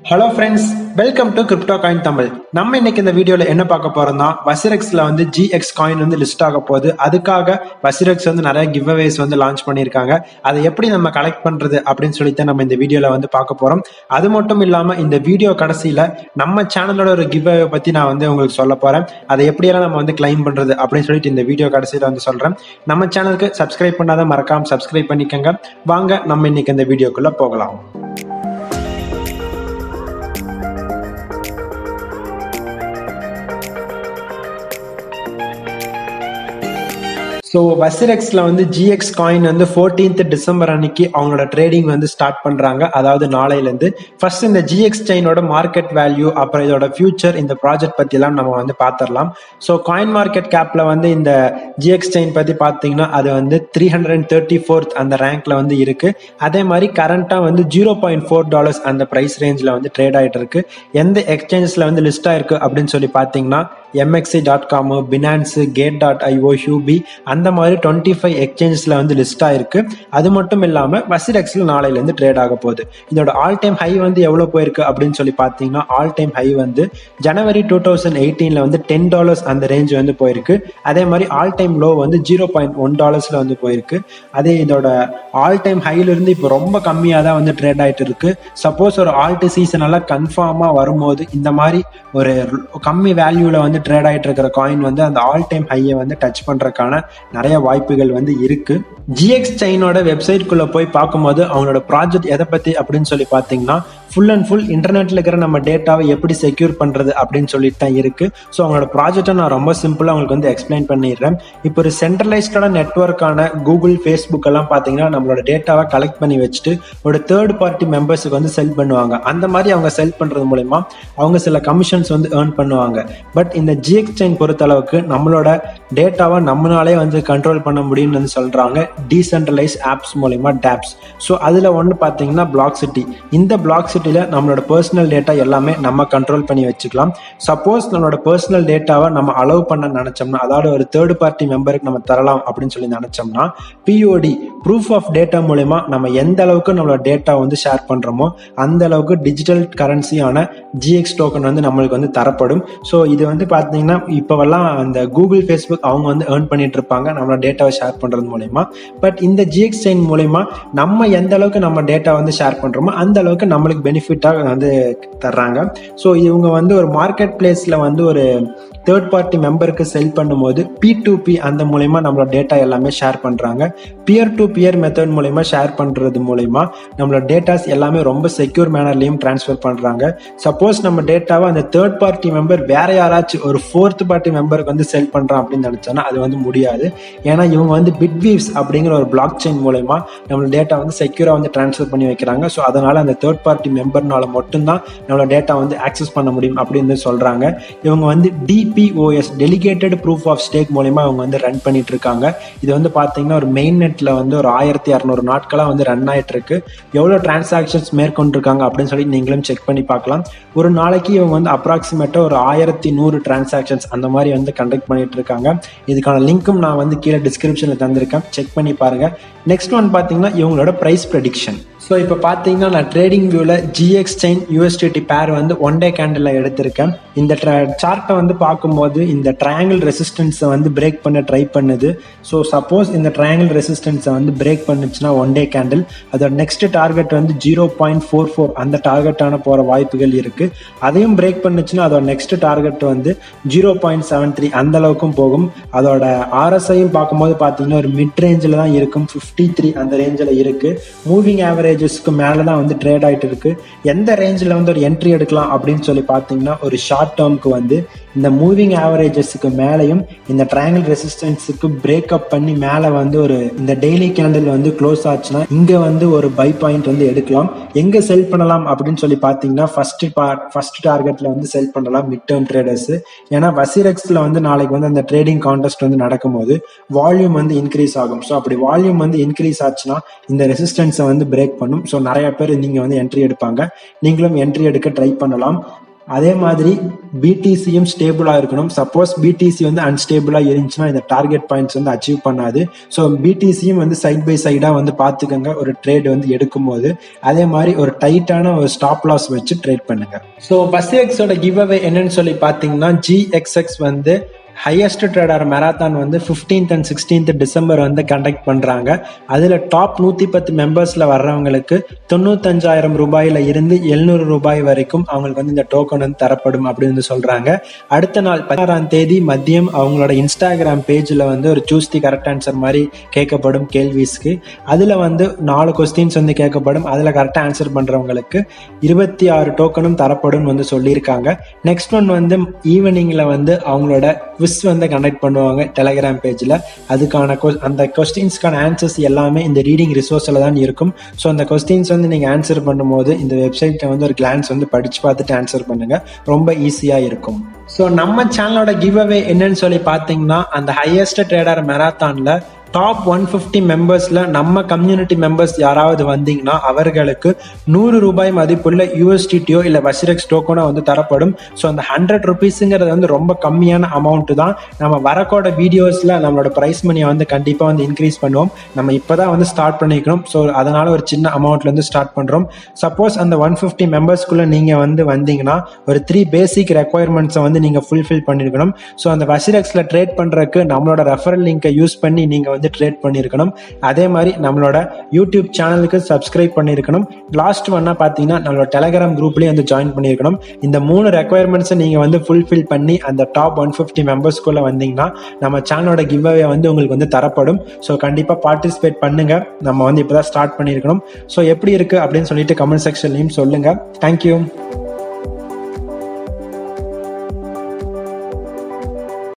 hello friends welcome to crypto coin Tamil நம்ம இன்னைக்கு இந்த வீடியோல என்ன பார்க்க போறோம்னா வசிரெக்ஸ்ல வந்து ஜிஎக்ஸ் காயின் வந்து லிஸ்ட் ஆக போகுது அதுக்காக வசிரெக்ஸ் வந்து நிறைய கிவ் அவேஸ் வந்து லான்ச் பண்ணியிருக்காங்க அதை எப்படி நம்ம கலெக்ட் பண்றது அப்படின்னு சொல்லிட்டு நம்ம இந்த வீடியோல வந்து பார்க்க போறோம் அது மட்டும் இல்லாம இந்த வீடியோ கடைசியில நம்ம சேனலோட ஒரு கிவ் அவே பத்தி நான் வந்து உங்களுக்கு சொல்ல போறேன் அதை எப்படியெல்லாம் நம்ம வந்து கிளைம் பண்றது அப்படின்னு சொல்லிட்டு இந்த வீடியோ கடைசியில வந்து சொல்றேன் நம்ம சேனலுக்கு சப்ஸ்கிரைப் பண்ணாத மறக்காம சப்ஸ்கிரைப் பண்ணிக்கோங்க வாங்க நம்ம இன்னைக்கு இந்த வீடியோக்குள்ள போகலாம் ஸோ வசிரெக்ஸ்ல வந்து ஜிஎக்ஸ் காயின் வந்து ஃபோர்டீன்த் டிசம்பர் அன்னைக்கு அவங்களோட ட்ரேடிங் வந்து ஸ்டார்ட் பண்றாங்க அதாவது நாளையிலேருந்து ஃபர்ஸ்ட் இந்த ஜிஎக்ஸ் செயினோட மார்க்கெட் வேல்யூ அப்புறம் இதோட ஃபியூச்சர் இந்த ப்ராஜெக்ட் பத்திலாம் நம்ம வந்து பார்த்துடலாம் ஸோ காயின் மார்க்கெட் கேப்ல வந்து இந்த ஜிஎக்ஸ் செயின் பத்தி பார்த்தீங்கன்னா அது வந்து three hundred and thirty fourth அந்த ரேங்க்ல வந்து இருக்கு அதே மாதிரி கரண்டா வந்து ஜீரோ பாயிண்ட் ஃபோர் டாலர்ஸ் அந்த ப்ரைஸ் ரேஞ்சில் வந்து ட்ரேட் ஆயிட்டு இருக்கு எந்த எக்ஸ்சேஞ்சஸ்ல வந்து லிஸ்ட் ஆயிருக்கு அப்படின்னு சொல்லி பார்த்தீங்கன்னா MEXC dot com Binance Gate dot IO Huobi அந்த மாதிரி டுவெண்ட்டி ஃபைவ் எக்ஸ்சேஞ்சஸ்ல வந்து லிஸ்ட் ஆயிருக்கு அது மட்டும் இல்லாம வசிரெக்ஸ்ல நாளையிலேருந்து ட்ரேட் ஆக போகுது இதோட ஆல் டைம் ஹை வந்து எவ்வளவு போயிருக்கு அப்படின்னு சொல்லி பார்த்தீங்கன்னா ஆல் டைம் ஹை வந்து ஜனவரி டூ தௌசண்ட் எயிட்டீன்ல வந்து டென் டாலர்ஸ் அந்த ரேஞ்ச் வந்து போயிருக்கு அதே மாதிரி ஆல் டைம் லோ வந்து ஜீரோ பாயிண்ட் ஒன் டாலர்ஸ்ல வந்து போயிருக்கு அதே இதோட ஆல் டைம் ஹைல இருந்து இப்போ ரொம்ப கம்மியாக தான் வந்து ட்ரேட் ஆயிட்டு இருக்கு சப்போஸ் ஒரு ஆல்ட் சீசன் எல்லாம் கன்ஃபார்மா வரும்போது இந்த மாதிரி ஒரு கம்மி வேல்யூல வந்து ட்ரேட் ஆயிட்டு இருக்கிற காயின் வந்து அந்த ஆல் டைம் ஹையை வந்து டச் பண்றதுக்கான நிறைய வாய்ப்புகள் வந்து இருக்கு ஜிஎக்ஸ் செயினோட வெப்சைட்குள்ள போய் பார்க்கும்போது அவங்களோட ப்ராஜெக்ட் எதை பத்தி அப்படின்னு சொல்லி பார்த்தீங்கன்னா ஃபுல் அண்ட் ஃபுல் இன்டர்நெட்ல இருக்கிற நம்ம டேட்டாவை எப்படி செக்யூர் பண்றது அப்படின்னு சொல்லிட்டு தான் இருக்கு ஸோ அவங்களோட ப்ராஜெக்டை நான் ரொம்ப சிம்பிளா உங்களுக்கு வந்து எக்ஸ்பிளைன் பண்ணிடுறேன் இப்போ ஒரு சென்ட்ரலைஸ்டான நெட்ஒர்க்கான கூகுள் ஃபேஸ்புக் எல்லாம் பார்த்தீங்கன்னா நம்மளோட டேட்டாவை கலெக்ட் பண்ணி வச்சுட்டு ஒரு தேர்ட் பார்ட்டி மெம்பர்ஸுக்கு வந்து செல் பண்ணுவாங்க அந்த மாதிரி அவங்க செல் பண்றது மூலயமா அவங்க சில கமிஷன்ஸ் வந்து ஏர்ன் பண்ணுவாங்க பட் இந்த ஜிஎக்ஸ் செயின் பொறுத்த அளவுக்கு நம்மளோட டேட்டாவை நம்மளாலே வந்து கண்ட்ரோல் பண்ண முடியும்னு வந்து சொல்றாங்க டீசென்ட்ரலைஸ் ஆப்ஸ் மூலயமா டேப்ஸ் ஸோ அதில் ஒன்று பார்த்தீங்கன்னா பிளாக் சிட்டி இந்த பிளாக் சிட்டியில் நம்மளோட பர்சனல் டேட்டா எல்லாமே நம்ம கண்ட்ரோல் பண்ணி வச்சுக்கலாம் சப்போஸ் நம்மளோட பர்சனல் டேட்டாவை நம்ம அலோவ் பண்ண நினச்சோம்னா அதாவது ஒரு தேர்ட் பார்ட்டி மெம்பருக்கு நம்ம தரலாம் அப்படின்னு சொல்லி நினச்சோம்னா பிஓடி ப்ரூஃப் ஆஃப் டேட்டா மூலயமா நம்ம எந்த அளவுக்கு நம்மளோட டேட்டா வந்து ஷேர் பண்ணுறோமோ அந்த அளவுக்கு டிஜிட்டல் கரன்சியான ஜிஎக்ஸ் டோக்கன் வந்து நம்மளுக்கு வந்து தரப்படும் ஸோ இது வந்து பார்த்தீங்கன்னா இப்போவெல்லாம் அந்த கூகுள் ஃபேஸ்புக் அவங்க வந்து ஏர்ன் பண்ணிட்டு இருப்பாங்க நம்மளோட டேட்டாவை ஷேர் பண்ணுறது மூலயமா பட் இந்த ஜிஎக்ஸ் செயின் மூலயமா நம்ம எந்த அளவுக்கு நம்ம டேட்டா வந்து ஷேர் பண்ணுறோமோ அந்த அளவுக்கு நம்மளுக்கு பெனிஃபிட்டாக வந்து தர்றாங்க ஸோ இவங்க வந்து ஒரு மார்க்கெட் பிளேஸில் வந்து ஒரு தேர்ட் பார்ட்டி மெம்பருக்கு செல் பண்ணும்போது பி டு பி அந்த மூலயமா நம்மளோட டேட்டா எல்லாமே ஷேர் பண்ணுறாங்க பியர் டு பியர் மெத்தட் மூலயமா ஷேர் பண்ணுறது மூலயமா நம்மளோட டேட்டாஸ் எல்லாமே ரொம்ப செக்யூர் மேனர்லையும் ட்ரான்ஸ்ஃபர் பண்ணுறாங்க சப்போஸ் நம்ம டேட்டாவை அந்த தேர்ட் பார்ட்டி மெம்பர் வேற யாராச்சும் ஒரு ஃபோர்த் பார்ட்டி மெம்பருக்கு வந்து செல் பண்ணுறான் அப்படின்னு நினச்சோன்னா அது வந்து முடியாது ஏன்னா இவங்க வந்து பிட்வீவ்ஸ் அப்படிங்கிற ஒரு பிளாக் செயின் மூலயமா நம்மளோட டேட்டா வந்து செக்யூராக வந்து ட்ரான்ஸ்ஃபர் பண்ணி வைக்கிறாங்க ஸோ அதனால அந்த தேர்ட் பார்ட்டி மெம்பர்னால மட்டும்தான் நம்மளோட டேட்டா வந்து ஆக்சஸ் பண்ண முடியும் அப்படின்னு சொல்கிறாங்க இவங்க வந்து DPOS delegated proof of stake மூலயமா அவங்க வந்து ரன் பண்ணிட்டு இருக்காங்க இது வந்து பார்த்தீங்கன்னா ஒரு மெயின் நெட்டில் வந்து ஒரு ஆயிரத்தி இரநூறு நாட்களாக வந்து ரன் ஆயிட்டு இருக்கு எவ்வளோ டிரான்சாக்ஷன்ஸ் மேற்கொண்டிருக்காங்க அப்படின்னு சொல்லி நீங்களும் செக் பண்ணி பார்க்கலாம் ஒரு நாளைக்கு இவங்க வந்து அப்ராக்சிமேட்டாக ஒரு ஆயிரத்தி நூறு டிரான்சாக்ஷன்ஸ் அந்த மாதிரி வந்து கண்டக்ட் பண்ணிட்டு இருக்காங்க இதுக்கான லிங்க்கும் நான் வந்து கீழே டிஸ்கிரிப்ஷனில் தந்திருக்கேன் செக் பண்ணி பாருங்க நெக்ஸ்ட் ஒன் பார்த்தீங்கன்னா இவங்களோட ப்ரைஸ் ப்ரெடிக்ஷன் ஸோ இப்போ பார்த்தீங்கன்னா நான் ட்ரேடிங் வியூவில் ஜிஎக்ஸ் செயின் யூஎஸ்டிடி பேர் வந்து ஒன் டே கேண்டில் எடுத்திருக்கேன் இந்த சார்ட்டை வந்து பார்க்கும்போது இந்த ட்ரையாங்கிள் ரெசிஸ்டன்ஸை வந்து பிரேக் பண்ண ட்ரை பண்ணுது ஸோ சப்போஸ் இந்த ட்ரையாங்கிள் ரெசிஸ்டன்ஸை வந்து பிரேக் பண்ணுச்சுன்னா ஒன் டே கேண்டில் அதோட நெக்ஸ்ட் டார்கெட் வந்து ஜீரோ பாயிண்ட் ஃபோர் ஃபோர் அந்த டார்கெட்டான போகிற வாய்ப்புகள் இருக்குது அதையும் பிரேக் பண்ணுச்சுன்னா அதோட நெக்ஸ்ட் டார்கெட் வந்து ஜீரோ பாயிண்ட் செவன் த்ரீ அந்த அளவுக்கும் போகும் அதோட ஆர்எஸ்ஐயும் பார்க்கும்போது பார்த்தீங்கன்னா ஒரு மிட் ரேஞ்சில் தான் இருக்கும் ஃபிஃப்டி த்ரீ அந்த ரேஞ்சில் இருக்குது மூவிங் ஆவரேஜ் ஆவரேஜஸ்க்கு மேலே தான் வந்து ட்ரேட் ஆகிட்டு இருக்கு எந்த ரேஞ்சில் வந்து ஒரு என்ட்ரி எடுக்கலாம் அப்படின்னு சொல்லி பார்த்தீங்கன்னா ஒரு ஷார்ட் டேர்முக்கு வந்து இந்த மூவிங் ஆவரேஜஸ்க்கு மேலேயும் இந்த ட்ரையாங்கிள் ரெசிஸ்டன்ஸுக்கு பிரேக்அப் பண்ணி மேலே வந்து ஒரு இந்த டெய்லி கேண்டில் வந்து க்ளோஸ் ஆச்சுன்னா இங்கே வந்து ஒரு பை பாயிண்ட் வந்து எடுக்கலாம் எங்கே செல் பண்ணலாம் அப்படின்னு சொல்லி பார்த்தீங்கன்னா ஃபர்ஸ்ட் பார்ட் ஃபர்ஸ்ட் டார்கெட்டில் வந்து செல் பண்ணலாம் மிட் டேர்ம் ட்ரேடர்ஸ் ஏன்னா வசிரெக்ஸில் வந்து நாளைக்கு வந்து அந்த ட்ரேடிங் கான்டெஸ்ட் வந்து நடக்கும்போது வால்யூம் வந்து இன்க்ரீஸ் ஆகும் ஸோ அப்படி வால்யூம் வந்து இன்க்ரீஸ் ஆச்சுன்னா இந்த ரெசிஸ்டன்ஸை வந்து பிரேக் பண்ணும் ஸோ நிறைய பேர் நீங்கள் வந்து என்ட்ரி எடுப்பாங்க நீங்களும் என்ட்ரி எடுக்க ட்ரை பண்ணலாம் அதே மாதிரி பிடிசியும் ஸ்டேபிளாக இருக்கணும் சப்போஸ் பிடிசி வந்து அன்ஸ்டேபிளாக இருந்துச்சுன்னா இந்த டார்கெட் பாயிண்ட்ஸ் வந்து அச்சீவ் பண்ணாது ஸோ பிடிசியும் வந்து சைட் பை சைடாக வந்து பார்த்துக்கோங்க ஒரு ட்ரேட் வந்து எடுக்கும்போது அதே மாதிரி ஒரு டைட்டான ஒரு ஸ்டாப் லாஸ் வச்சு ட்ரேட் பண்ணுங்க ஸோ பஸ் எக்ஸோட கிவ் அவே என்னன்னு சொல்லி பார்த்தீங்கன்னா ஜிஎக்ஸ்எக்ஸ் வந்து ஹையஸ்ட் ட்ரேடர் மேராத்தான் வந்து ஃபிஃப்டீன்த் அண்ட் சிக்ஸ்டீன்த் டிசம்பர் வந்து கண்டக்ட் பண்ணுறாங்க அதில் டாப் நூற்றி பத்து மெம்பர்ஸில் வர்றவங்களுக்கு தொண்ணூத்தஞ்சாயிரம் ரூபாயில இருந்து எழுநூறு ரூபாய் வரைக்கும் அவங்களுக்கு வந்து இந்த டோக்கன் வந்து தரப்படும் அப்படின்னு வந்து சொல்கிறாங்க அடுத்த நாள் பதினாறாம் தேதி மதியம் அவங்களோட இன்ஸ்டாகிராம் பேஜில் வந்து ஒரு சூஸ் தி கரெக்ட் ஆன்சர் மாதிரி கேட்கப்படும் கேள்விஸ்க்கு அதில் வந்து நாலு கொஸ்டின்ஸ் வந்து கேட்கப்படும் அதில் கரெக்டாக ஆன்சர் பண்ணுறவங்களுக்கு இருபத்தி ஆறு டோக்கனும் தரப்படும் வந்து சொல்லியிருக்காங்க நெக்ஸ்ட் ஒன் வந்து ஈவினிங்கில் வந்து அவங்களோட குவிஸ் வந்து கண்டக்ட் பண்ணுவாங்க டெலகிராம் பேஜில் அதுக்கான அந்த கொஸ்டின்ஸ்க்கான ஆன்சர்ஸ் எல்லாமே இந்த ரீடிங் ரிசோர்ஸில் தான் இருக்கும் ஸோ அந்த கொஸ்டின்ஸ் வந்து நீங்கள் ஆன்சர் பண்ணும்போது இந்த வெப்சைட்டை வந்து ஒரு கிளான்ஸ் வந்து படித்து பார்த்துட்டு ஆன்சர் பண்ணுங்கள் ரொம்ப ஈஸியாக இருக்கும் ஸோ நம்ம சேனலோட கிவ் அவே என்னன்னு சொல்லி பார்த்தீங்கன்னா அந்த ஹையஸ்ட் ட்ரேடர் மெராத்தானில் டாப் ஒன் ஃபிஃப்டி மெம்பர்ஸில் நம்ம கம்யூனிட்டி மெம்பர்ஸ் யாராவது வந்தீங்கன்னா அவர்களுக்கு நூறு ரூபாய் மதிப்புள்ள யூஎஸ்டிடியோ இல்லை வசிரெக்ஸ் டோக்கனோ வந்து தரப்படும் ஸோ அந்த ஹண்ட்ரட் ருபீஸுங்கிறது வந்து ரொம்ப கம்மியான அமௌண்ட் தான் நம்ம வரக்கோட வீடியோஸில் நம்மளோட ப்ரைஸ் மணியை வந்து கண்டிப்பாக வந்து இன்க்ரீஸ் பண்ணுவோம் நம்ம இப்போ தான் வந்து ஸ்டார்ட் பண்ணிக்கணும் ஸோ அதனால் ஒரு சின்ன அமௌண்ட்லேருந்து ஸ்டார்ட் பண்ணுறோம் சப்போஸ் அந்த ஒன் ஃபிஃப்டி மெம்பர்ஸ்க்குள்ளே நீங்கள் வந்து வந்தீங்கன்னா ஒரு த்ரீ பேசிக் ரெக்குயர்மெண்ட்ஸை வந்து நீங்கள் ஃபுல்ஃபில் பண்ணியிருக்கணும் ஸோ அந்த வசிரெக்ஸில் ட்ரேட் பண்ணுறதுக்கு நம்மளோட ரெஃபரல் லிங்கை யூஸ் பண்ணி நீங்கள் வந்து ட்ரேட் பண்ணியிருக்கணும் அதே மாதிரி நம்மளோட யூடியூப் சேனலுக்கு சப்ஸ்கிரைப் பண்ணியிருக்கணும் லாஸ்ட் ஒன்னா பார்த்தீங்கன்னா நம்மளோட டெலகிராம் குரூப்லேயும் வந்து ஜாயின் பண்ணியிருக்கணும் இந்த மூணு ரெக்குயர்மெண்ட்ஸை நீங்கள் வந்து ஃபுல்ஃபில் பண்ணி அந்த டாப் ஒன் ஃபிஃப்டி மெம்பர்ஸ்க்குள்ளே வந்தீங்கன்னா நம்ம சேனலோட கிவ் அவே வந்து உங்களுக்கு வந்து தரப்படும் ஸோ கண்டிப்பாக பார்ட்டிசிபேட் பண்ணுங்க நம்ம வந்து இப்போ தான் ஸ்டார்ட் பண்ணியிருக்கணும் ஸோ எப்படி இருக்குது அப்படின்னு சொல்லிட்டு கமெண்ட் செக்ஷன்லையும் சொல்லுங்கள் தேங்க்யூ